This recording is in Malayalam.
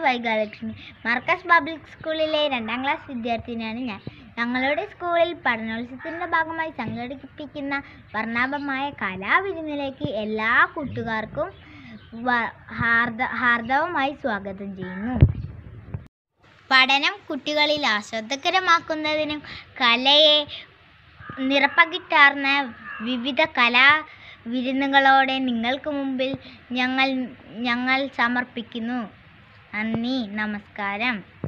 വൈകാലക്ഷ്മി മർക്കസ് പബ്ലിക് സ്കൂളിലെ രണ്ടാം ക്ലാസ് വിദ്യാർത്ഥിനിയാണ് ഞാൻ ഞങ്ങളുടെ സ്കൂളിൽ പഠനോത്സവത്തിൻ്റെ ഭാഗമായി സംഘടിപ്പിക്കുന്ന വർണ്ണാഭമായ കലാവിരുന്നിലേക്ക് എല്ലാ കൂട്ടുകാർക്കും വ- ഹാർദ ഹാർദവമായി സ്വാഗതം ചെയ്യുന്നു പഠനം കുട്ടികളിൽ ആസ്വാദകരമാക്കുന്നതിനും കലയെ നിറപ്പകിട്ടാർന്ന വിവിധ കലാ വിരുന്നുകളോടെ നിങ്ങൾക്ക് മുമ്പിൽ ഞങ്ങൾ ഞങ്ങൾ സമർപ്പിക്കുന്നു നന്ദി നമസ്കാരം